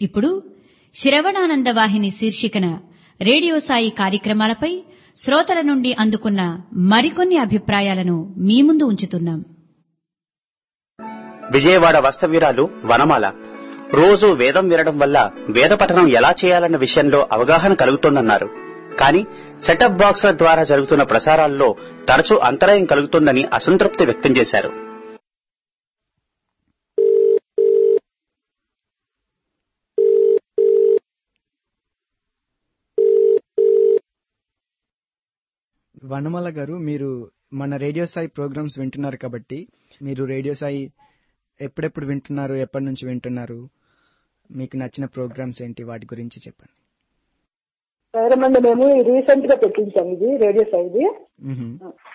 ఇప్పుడు శ్రవణానంద వాహిని శీర్షికన రేడియో సాయి కార్యక్రమాలపై శ్రోతల నుండి అందుకున్న మరికొన్ని అభిప్రాయాలను మీ ముందు ఉంచుతున్నాం విజయవాడ వాస్తవ్యురాలు వనమాల రోజు వేదం వినడం వల్ల వేద పఠనం ఎలా చేయాలన్న విషయంలో అవగాహన కలుగుతోందన్నారు కానీ సెటప్ బాక్స్ల ద్వారా జరుగుతున్న ప్రసారాల్లో తరచూ అంతరాయం కలుగుతుందని అసంతృప్తి వ్యక్తం చేశారు వనమాల గారు మీరు మన రేడియో సాయి ప్రోగ్రామ్స్ వింటున్నారు కాబట్టి మీరు రేడియో సాయి ఎప్పుడెప్పుడు వింటున్నారు ఎప్పటి నుంచి వింటున్నారు మీకు నచ్చిన ప్రోగ్రామ్స్ ఏంటి వాటి గురించి చెప్పండి సరేమండి మేము రీసెంట్ గా పెట్టించాం ఇది రేడియో సాయిది మ్హూ.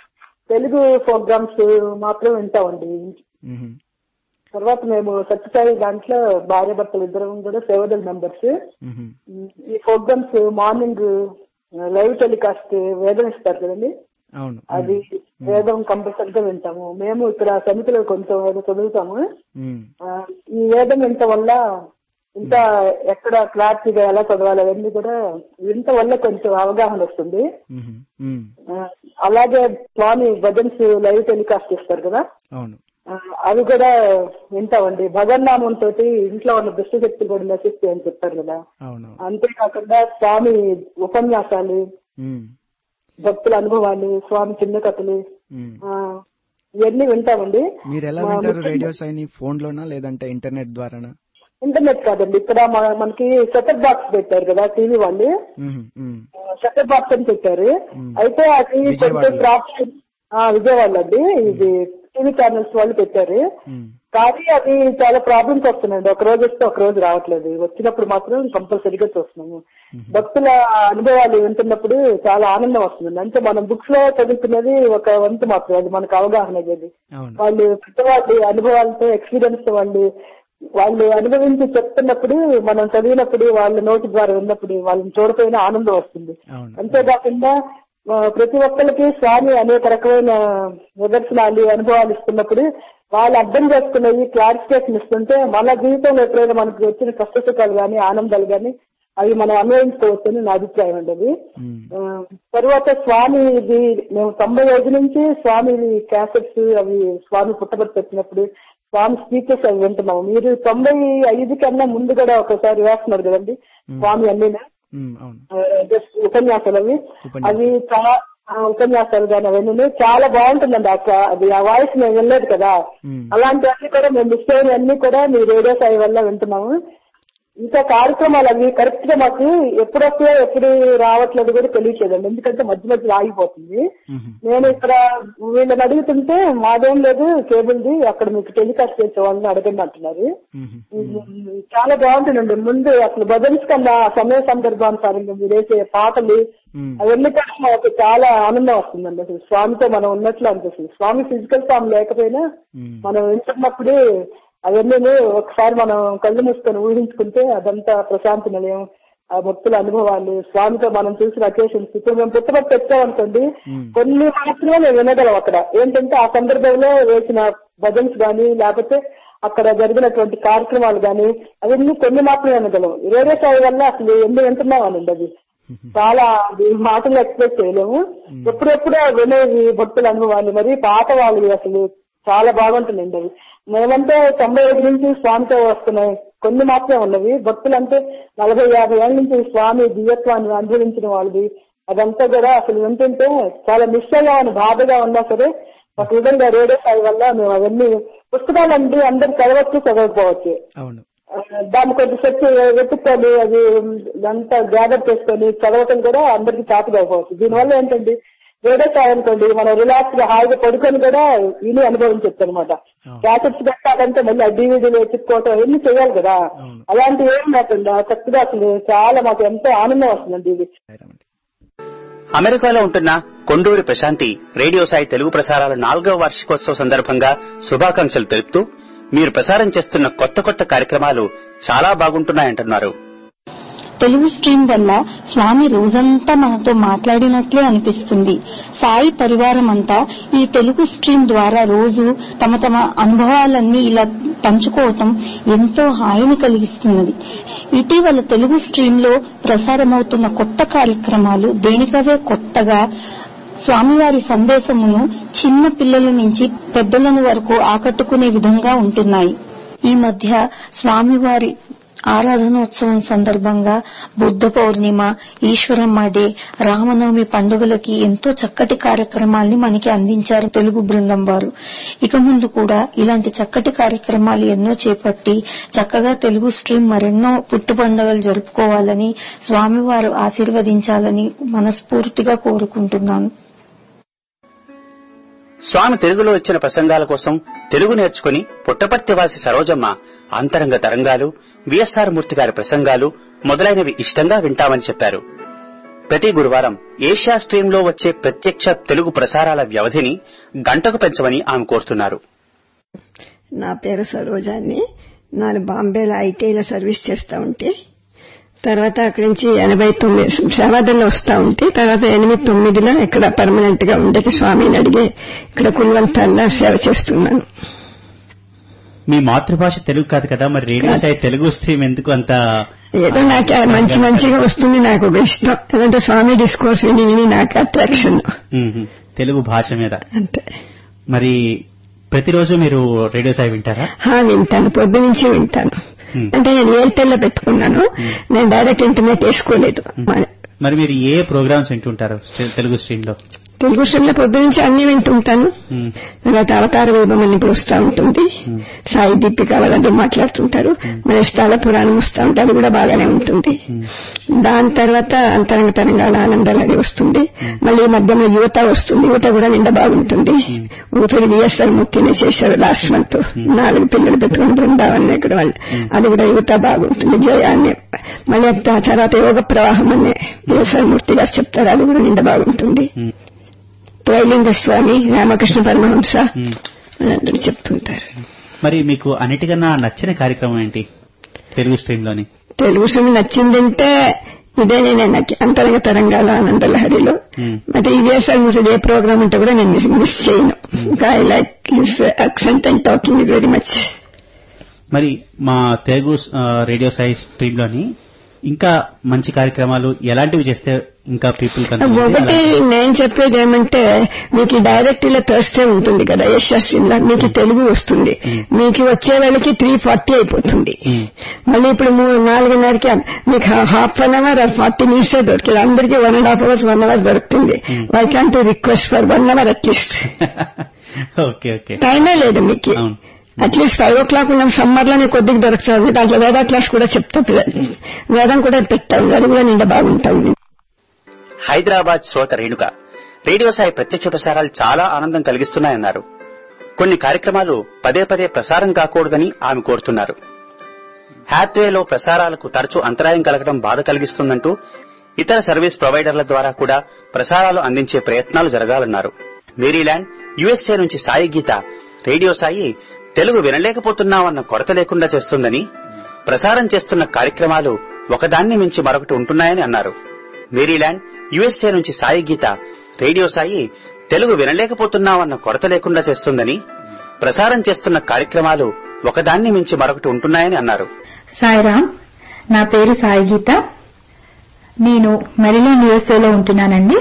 తెలుగు ప్రోగ్రామ్స్ మాత్రం వింటామండి మ్హూ. తర్వాత మేము సత్యసాయి దాంట్లో భార్య భర్తలు ఇద్దరం కూడా సేవదల్ మెంబర్స్ మ్హూ. ఈ ప్రోగ్రామ్స్ మార్నింగ్ లైవ్ టెలికాస్ట్ వేదం ఇస్తారు కదండి అవును అది వేదం కంపల్సరిగా వింటాము మేము ఇక్కడ సమితిలో కొంచెం ఏదో చదువుతాము మ్. ఆ, ఈ వేదం వినటం వల్ల ఇంకా ఎక్కడ క్లారిటీగా ఎలా చదవాలి అవన్నీ కూడా వినటం వల్ల కొంచెం అవగాహన వస్తుంది మ్హూ. మ్. ఆ, అలాగే స్వామి భజన్స్ లైవ్ టెలికాస్ట్ చేస్తారు కదా అవును ఆ, అవి కూడా వింటామండి భగన్నామం తోటి ఇంట్లో ఉన్న దుష్ట శక్తులు కూడా నశిస్తాయి అని చెప్పారు కదా అవును అంతేకాకుండా స్వామి ఉపన్యాసాలు మ్. భక్తుల అనుభవాలు స్వామి చిన్న కథలు మ్. ఆ, ఇవన్నీ వింటామండి మీరు ఎలా మా వింటారు ముఖ్యంగా- రేడియో సాయిని ఫోన్ లోనా లేదంటే ఇంటర్నెట్ ద్వారానా ఇంటర్నెట్ కాదండి ఇక్కడ మన- మనకి సెటప్ బాక్స్ పెట్టారు కదా టీవీ వాళ్ళు మ్హూ. మ్. సెటప్ బాక్స్ అని పెట్టారు మ్మ్. అయితే ఆ టీవీ కొంచెం విజయవాడలో. ప్రాబ్లం విజయవాడ అండి ఇది టీవీ ఛానల్స్ వాళ్ళు పెట్టారు మ్. కానీ అది చాలా ప్రాబ్లమ్స్ వస్తున్నాయండి ఒక రోజు వస్తే ఒక రోజు రావట్లేదు వచ్చినప్పుడు మాత్రం కంపల్సరీగా చూస్తున్నాము భక్తుల అనుభవాలు వింటున్నప్పుడు చాలా ఆనందం వస్తుంది అంటే మనం బుక్స్ లో చదువుతున్నది ఒక వంతు మాత్రం అది మనకు అవగాహన అయ్యేది అవును వాళ్ళు పెద్దవాళ్ళు అనుభవాలతో ఎక్స్పీరియన్స్ వాళ్ళు వాళ్ళు అనుభవించి చెప్తున్నప్పుడు మనం చదివినప్పుడు వాళ్ళ నోటి ద్వారా విన్నప్పుడు వాళ్ళని చూడపోయిన ఆనందం వస్తుంది అవును అంతేకాకుండా ఆ, ప్రతి ఒక్కరికి స్వామి అనేక రకమైన నిదర్శనాలు అనుభవాలు ఇస్తున్నప్పుడు వాళ్ళు అర్థం చేసుకున్నవి క్లారిఫికేషన్ ఇస్తుంటే మన జీవితంలో ఎప్పుడైనా మనకి వచ్చిన కష్ట సుఖాలు కానీ ఆనందాలు కానీ అవి మనం అన్వయించుకోవచ్చని నా అభిప్రాయం అండి అది మ్. ఆ, తర్వాత స్వామి ఇది మేము తొంభై రోజుల నుంచి స్వామి క్యాసెట్స్ అవి స్వామి పుట్టబడి పెట్టినప్పుడు స్వామి స్పీకర్స్ అవి వింటున్నాము మీరు తొంభై ఐదు కన్నా ముందు కూడా ఒకసారి వేస్తున్నారు కదండి స్వామి అన్ని మ్. అవును జస్ట్ ఉపన్యాసాలు అవి ఉపన్యాసాలు. అవి చాలా ఆ, ఉపన్యాసాలు కానీ అవన్నీ చాలా బాగుంటుందండి అక్క అది ఆ వాయిస్ మేము వినలేదు కదా మ్. అలాంటివన్నీ కూడా మేము మిస్ అయినవన్నీ కూడా మీ రేడియో సాయి వల్ల వింటున్నాము ఇంకా కార్యక్రమాలు అవి కరెక్ట్ గా మాకు ఎప్పుడు వస్తాయో ఎప్పుడు రావట్లేదు కూడా తెలియట్లేదండి ఎందుకంటే మధ్య మధ్యలో ఆగిపోతుంది మ్హూ. నేను ఇక్కడ వీళ్ళని అడుగుతుంటే మాదేం లేదు కేబుల్ది అక్కడ మీకు టెలికాస్ట్ చేసే వాళ్ళని అడగండి అంటున్నారు మ్హూ. చాలా బాగుంటుందండి ముందు అసలు భజన్స్ కన్నా సమయ సందర్భానుసారంగా మీరు వేసే పాటలు మ్. అవన్నీ కూడా మాకు చాలా ఆనందం వస్తుందండి అసలు స్వామితో మనం ఉన్నట్లు అనిపిస్తుంది స్వామి ఫిజికల్ ఫామ్ లేకపోయినా మ్. మనం వింటున్నప్పుడు అవన్నీ ఒకసారి మనం కళ్ళు మూసుకొని ఊహించుకుంటే అదంతా ప్రశాంతి నిలయం ఆ భక్తుల అనుభవాలు స్వామితో మనం చూసిన అకేషన్స్ ఇప్పుడు మేము పుట్టబట్టి తెచ్చామనుకోండి మ్. కొన్ని మాత్రమే మేము వినగలం అక్కడ ఏంటంటే ఆ సందర్భంలో వేసిన భజన్స్ గాని లేకపోతే అక్కడ జరిగినటువంటి కార్యక్రమాలు గాని అవన్నీ కొన్ని మాత్రమే వినగలం రేడియో సాయి వల్ల అసలు ఎన్ని వింటున్నామనండి అది చాలా అది మాటలు ఎక్స్ప్రెస్ చేయలేము ఎప్పుడెప్పుడో వినేవి భక్తుల అనుభవాలు మరి పాత వాళ్ళు అసలు చాలా బాగుంటుందండి అవి మేమంటే తొంభై ఐదు నుంచి స్వామితో వస్తున్నాయి కొన్ని మాత్రమే ఉన్నవి భక్తులంటే నలభై యాభై ఏళ్ళ నుంచి స్వామి దివ్యత్వాన్ని అనుభవించిన వాళ్ళది అదంతా కూడా అసలు వింటుంటే చాలా మిస్ అయ్యామని బాధగా ఉన్నా సరే ఒక విధంగా రేడియో సాయి వల్ల మేము అవన్నీ పుస్తకాలు అంటే అందరు చదవచ్చు చదవకపోవచ్చు అవును ఆ, దాన్ని కొంచెం సెట్ వెతుక్కొని అది అంతా గ్యాదర్ చేసుకొని చదవటం కూడా అందరికి చాటుగా అవ్వచ్చు దీనివల్ల ఏంటండి రేడియో సాయి అనుకోండి మనం రిలాక్స్ గా హాయిగా పడుకొని కూడా విని అనుభవించవచ్చు అనమాట అవును. క్యాసెట్స్ పెట్టాలంటే మళ్ళీ ఆ డీవీడీలు వెతుక్కోవటం అవన్నీ చేయాలి కదా అవును. అలాంటివి ఏం లేకుండా చక్కగా అసలు చాలా మాకు ఎంతో ఆనందం వస్తుందండి ఇది సాయిరామండి. అమెరికాలో ఉంటున్న కొండూరి ప్రశాంతి రేడియో సాయి తెలుగు ప్రసారాల నాలుగవ వార్షికోత్సవ సందర్భంగా శుభాకాంక్షలు తెలుపుతూ మీరు ప్రసారం చేస్తున్న కొత్త కొత్త కార్యక్రమాలు చాలా బాగుంటున్నాయంటున్నారు తెలుగు స్ట్రీమ్ వల్ల స్వామి రోజంతా మనతో మాట్లాడినట్లే అనిపిస్తుంది సాయి పరివారం అంతా ఈ తెలుగు స్ట్రీమ్ ద్వారా రోజు తమ తమ అనుభవాలన్నీ ఇలా పంచుకోవటం ఎంతో హాయిని కలిగిస్తున్నది ఇటీవల తెలుగు స్ట్రీమ్ లో ప్రసారమవుతున్న కొత్త కార్యక్రమాలు దేనికవే కొత్తగా స్వామివారి సందేశమును చిన్న పిల్లల నుంచి పెద్దలను వరకు ఆకట్టుకునే విధంగా ఉంటున్నాయి ఈ మధ్య స్వామివారి ఆరాధనోత్సవం సందర్భంగా బుద్ధ పౌర్ణిమ ఈశ్వరమ్మ డే రామనవమి పండుగలకి ఎంతో చక్కటి కార్యక్రమాల్ని మనకి అందించారు తెలుగు బృందం వారు ఇక ముందు కూడా ఇలాంటి చక్కటి కార్యక్రమాలు ఎన్నో చేపట్టి చక్కగా తెలుగు స్ట్రీమ్ మరెన్నో పుట్టు పండుగలు జరుపుకోవాలని స్వామివారు ఆశీర్వదించాలని మనస్ఫూర్తిగా కోరుకుంటున్నాను స్వామి తెలుగులో ఇచ్చిన ప్రసంగాల కోసం తెలుగు నేర్చుకుని పుట్టపర్తివాసి సరోజమ్మ అంతరంగ తరంగాలు విఎస్ఆర్ మూర్తి గారి ప్రసంగాలు మొదలైనవి ఇష్టంగా వింటామని చెప్పారు ప్రతి గురువారం ఏషియా స్ట్రీమ్లో వచ్చే ప్రత్యక్ష తెలుగు ప్రసారాల వ్యవధిని గంటకు పెంచమని ఆమె కోరుతున్నారు నా పేరు సరోజాన్ని నేను బాంబేలో ఐటీఐలో సర్వీస్ చేస్తా ఉంటే తర్వాత అక్కడి నుంచి ఎనభై తొమ్మిది సేవాదల్లో వస్తా ఉంటే తర్వాత ఎనిమిది తొమ్మిదిలో ఇక్కడ పర్మనెంట్ గా ఉండేది స్వామిని అడిగి ఇక్కడ కుల్వంతాల్లో సేవ చేస్తున్నాను మీ మాతృభాష తెలుగు కాదు కదా మరి రేడియో సాయి తెలుగు స్ట్రీమ్ ఎందుకు అంత ఏదో నాకు ఆ మంచి మంచిగా వస్తుంది నాకు ఒక ఇష్టం ఎందుకంటే స్వామి డిస్కోర్స్ విని విని నాకు అట్రాక్షన్ మ్మ్. తెలుగు భాష మీద అంతే మరి ప్రతిరోజు మీరు రేడియో సాయి వింటారా హా వింటాను పొద్దు నుంచి వింటాను Hmm. అంటే నేను ఎయిర్టెల్ లో పెట్టుకున్నాను నేను డైరెక్ట్ ఇంటర్నెట్ వేసుకోలేదు మన- మరి మీరు ఏ ప్రోగ్రామ్స్ వింటుంటారు స్ట్రీ- తెలుగు స్ట్రీమ్ లో తెలుగు స్ట్రీమ్లో పొద్దు నుంచి అన్ని వింటుంటాను మ్మ్. తర్వాత అవతార వైభవం అని ఇప్పుడు వస్తూ ఉంటుంది సాయి దీపిక వాళ్ళందరూ మాట్లాడుతుంటారు మన ఇష్టాల పురాణం వస్తూ ఉంటే అది కూడా బాగానే ఉంటుంది దాని తర్వాత అంతరంగ తరంగాల ఆనందాలు అది వస్తుంది మళ్ళీ ఈ మధ్యలో యువత వస్తుంది యువత కూడా నిండా బాగుంటుంది యువతలు విఎస్ఆర్ మూర్తిని చేశారు లాస్ట్ మంత్ నాలుగు పిల్లలు పెట్టుకుని బృందావన్ ఇక్కడ వాళ్ళు అది కూడా యువత బాగుంటుంది జయాన్ని మళ్ళీ ఆ తర్వాత యోగ ప్రవాహం అనే విఎస్ఆర్ మూర్తి గారు చెప్తారు అది కూడా నిండా బాగుంటుంది మ్మ్. త్రైలింగ స్వామి రామకృష్ణ పరమహంస మ్మ్. వాళ్ళందరూ చెప్తుంటారు మరి మీకు అన్నిటికన్నా నచ్చిన కార్యక్రమం ఏంటి తెలుగు స్ట్రీమ్ లోని తెలుగు స్వామి నచ్చిందంటే ఇదే నేను నాకు అంతరంగ తరంగాల ఆనందలహరిలో మ్మ్. ಮತ್ತೆ ఈ వేసాల నుంచి ఏ ప్రోగ్రామ్ ఉంటే కూడా నేను మిస్- మిస్ చేయను ఇంకా I like his accent and talking very much మరి మా తెలుగు ఆ, రేడియో సాయి స్ట్రీమ్ లోని ఇంకా మంచి కార్యక్రమాలు ఎలాంటివి చేస్తే ఇంకా పీపుల్ ఒకటి నేను చెప్పేది ఏమంటే మీకు డైరెక్ట్ ఇలా థర్స్డే ఉంటుంది కదా ఏషియా స్ట్రీమ్ లో మీకు తెలుగు వస్తుంది మీకు వచ్చే వాళ్ళకి త్రీ ఫార్టీ అయిపోతుంది మళ్ళీ ఇప్పుడు మూడు నాలుగున్నరకి మీకు half an hour or forty minutes దొరికింది అందరికీ one and half hours one hour దొరుకుతుంది why can to request for one hour at least okay okay టైమే లేదు మీకు అవును అట్లీస్ట్ ఫైవ్ ఓ క్లాక్ ఉన్న సమ్మర్ లోనే కొద్దిగా దొరుకుతుంది దాంట్లో వేద క్లాస్ కూడా చెప్తా పిల్లలు వేదం కూడా పెట్టాం అది కూడా నిండా బాగుంటుంది హైదరాబాద్ శ్రోత రేణుక రేడియో సాయి ప్రత్యక్ష ప్రసారాలు చాలా ఆనందం కలిగిస్తున్నాయన్నారు కొన్ని కార్యక్రమాలు పదే పదే ప్రసారం కాకూడదని ఆమె కోరుతున్నారు హ్యాత్వేలో ప్రసారాలకు తరచూ అంతరాయం కలగడం బాధ కలిగిస్తుందంటూ ఇతర సర్వీస్ ప్రొవైడర్ల ద్వారా కూడా ప్రసారాలు అందించే ప్రయత్నాలు జరగాలన్నారు మేరీలాండ్ యుఎస్ఏ నుంచి సాయి గీత రేడియో సాయి తెలుగు వినలేకపోతున్నామన్న కొరత లేకుండా చేస్తుందని ప్రసారం చేస్తున్న కార్యక్రమాలు ఒకదాన్ని మించి మరొకటి ఉంటున్నాయని అన్నారు మేరీలాండ్ యుఎస్ఏ నుంచి సాయి గీత రేడియో సాయి తెలుగు వినలేకపోతున్నామన్న కొరత లేకుండా చేస్తుందని ప్రసారం చేస్తున్న కార్యక్రమాలు ఒకదాన్ని మించి మరొకటి ఉంటున్నాయని అన్నారు సాయిరామ్ నా పేరు సాయి గీత నేను మెరిలాండ్ యుఎస్ఏలో ఉంటున్నానండి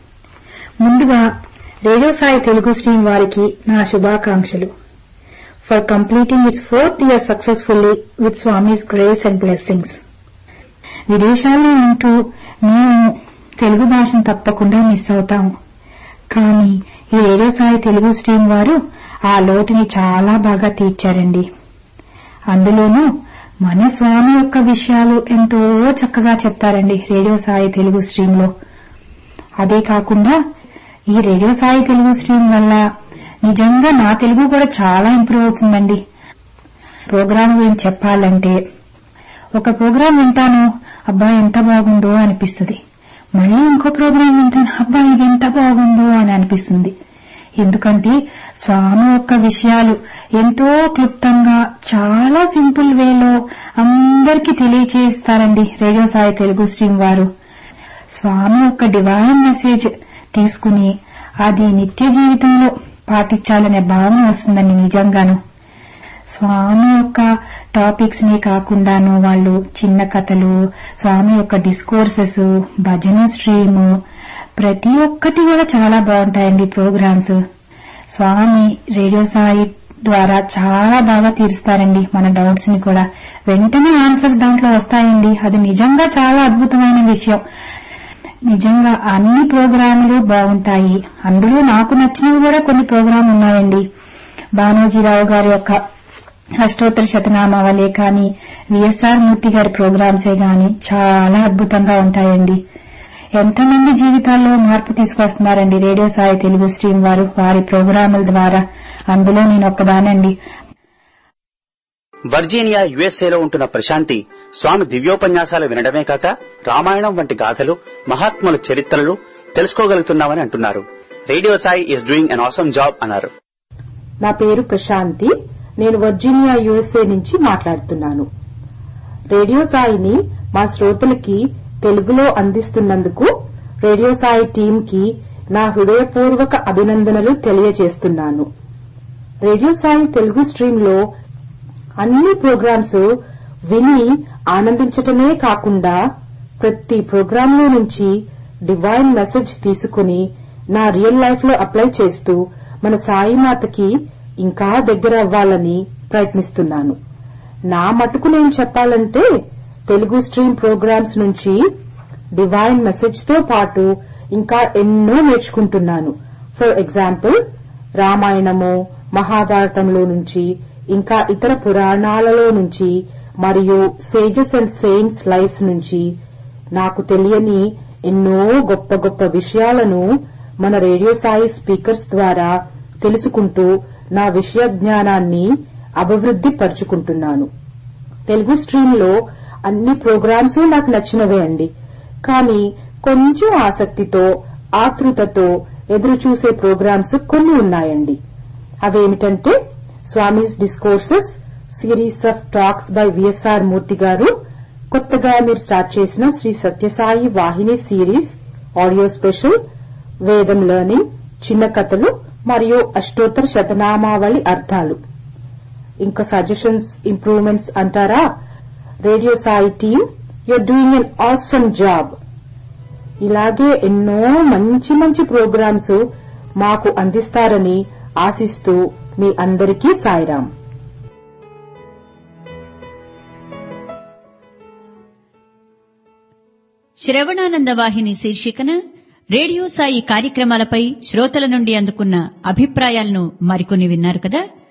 ముందుగా రేడియో సాయి తెలుగు స్ట్రీమ్ వారికి నా శుభాకాంక్షలు for completing its fourth year successfully with Swami's grace and blessings విదేశాల్లో ఉంటూ మేము తెలుగు భాషను తప్పకుండా మిస్ అవుతాము కానీ ఈ రేడియో సాయి తెలుగు స్ట్రీమ్ వారు ఆ లోటుని చాలా బాగా తీర్చారండి అందులోనూ మన స్వామి యొక్క విషయాలు ఎంతో చక్కగా చెప్తారండి రేడియో సాయి తెలుగు స్ట్రీమ్ లో అదే కాకుండా ఈ రేడియో సాయి తెలుగు స్ట్రీమ్ వల్ల నిజంగా నా తెలుగు కూడా చాలా ఇంప్రూవ్ అవుతుందండి ప్రోగ్రామ్ గురించి చెప్పాలంటే ఒక ప్రోగ్రాం వింటాను అబ్బా ఎంత బాగుందో అనిపిస్తుంది మళ్ళీ ఇంకో ప్రోగ్రాం వింటాను అబ్బా ఇది ఎంత బాగుందో అని అనిపిస్తుంది ఎందుకంటే స్వామి యొక్క విషయాలు ఎంతో క్లుప్తంగా చాలా సింపుల్ వేలో అందరికీ తెలియచేస్తారండి రేడియో సాయి తెలుగు స్ట్రీమ్ వారు స్వామి యొక్క డివైన్ మెసేజ్ తీసుకుని అది నిత్య జీవితంలో పాటించాలనే భావన వస్తుందండి నిజంగాను స్వామి యొక్క టాపిక్స్ ని కాకుండాను వాళ్ళు చిన్న కథలు స్వామి యొక్క డిస్కోర్సెస్ భజన స్ట్రీమ్ ప్రతి ఒక్కటి కూడా చాలా బాగుంటాయండి ప్రోగ్రామ్స్ స్వామి రేడియో సాయి ద్వారా చాలా బాగా తీరుస్తారండి మన డౌట్స్ ని కూడా వెంటనే ఆన్సర్స్ దాంట్లో వస్తాయండి అది నిజంగా చాలా అద్భుతమైన విషయం నిజంగా అన్ని ప్రోగ్రాములు బాగుంటాయి అందులో నాకు నచ్చినవి కూడా కొన్ని ప్రోగ్రాం ఉన్నాయండి బానోజీరావు గారి యొక్క అష్టోత్తర శతనామావళే కానీ విఎస్ఆర్ మూర్తి గారి ప్రోగ్రామ్సే గాని చాలా అద్భుతంగా ఉంటాయండి ఎంతమంది జీవితాల్లో మార్పు తీసుకొస్తున్నారండి రేడియో సాయి తెలుగు స్ట్రీమ్ వారు వారి ప్రోగ్రాముల ద్వారా అందులో నేను ఒక్కదానండి వర్జీనియా యుఎస్ఏలో ఉంటున్న ప్రశాంతి స్వామి దివ్యోపన్యాసాలు వినడమే కాక రామాయణం వంటి గాథలు మహాత్ముల చరిత్రలు తెలుసుకోగలుగుతున్నామని అంటున్నారు radio Sai is doing an awesome job అన్నారు నా పేరు ప్రశాంతి నేను వర్జీనియా యుఎస్ఏ నుంచి మాట్లాడుతున్నాను రేడియో సాయిని మా శ్రోతలకి తెలుగులో అందిస్తున్నందుకు రేడియో సాయి టీంకి నా హృదయపూర్వక అభినందనలు తెలియజేస్తున్నాను రేడియో సాయి తెలుగు స్ట్రీంలో అన్ని ప్రోగ్రామ్స్ విని ఆనందించటమే కాకుండా ప్రతి ప్రోగ్రాంలో నుంచి డివైన్ మెసేజ్ తీసుకుని నా రియల్ లైఫ్ లో అప్లై చేస్తూ మన సాయిమాతకి ఇంకా దగ్గర అవ్వాలని ప్రయత్నిస్తున్నాను నా మటుకు నేను చెప్పాలంటే తెలుగు స్ట్రీమ్ ప్రోగ్రామ్స్ నుంచి డివైన్ మెసేజ్ తో పాటు ఇంకా ఎన్నో నేర్చుకుంటున్నాను ఫర్ ఎగ్జాంపుల్ రామాయణము మహాభారతంలో నుంచి ఇంకా ఇతర పురాణాలలో నుంచి మరియు సేజెస్ అండ్ సెయింట్స్ లైఫ్స్ నుంచి నాకు తెలియని ఎన్నో గొప్ప గొప్ప విషయాలను మన రేడియో సాయి స్పీకర్స్ ద్వారా తెలుసుకుంటూ నా విషయ జ్ఞానాన్ని అభివృద్ధి పరుచుకుంటున్నాను తెలుగు స్ట్రీమ్ లో అన్ని ప్రోగ్రామ్స్ నాకు నచ్చినవే అండి కానీ కొంచెం ఆసక్తితో ఆతృతతో ఎదురు చూసే ప్రోగ్రామ్స్ కొన్ని ఉన్నాయండి అవేమిటంటే Swami's discourses series of talks by V S R Murthy garu కొత్తగా మీరు స్టార్ట్ చేసిన Shri Sathya Sai Vahini series audio special Vedam learning చిన్న కథలు మరియు అష్టోత్తర శతనామావళి అర్థాలు ఇంకా సజెషన్స్ ఇంప్రూవ్మెంట్స్ అంటారా radio Sai team you're doing an awesome job ఇలాగే ఎన్నో మంచి మంచి ప్రోగ్రామ్స్ మాకు అందిస్తారని ఆశిస్తూ మీ అందరికీ సాయిరాం శ్రవణానంద వాహిని శీర్షికన రేడియో సాయి కార్యక్రమాలపై శ్రోతల నుండి అందుకున్న అభిప్రాయాలను మరికొన్ని విన్నారు కదా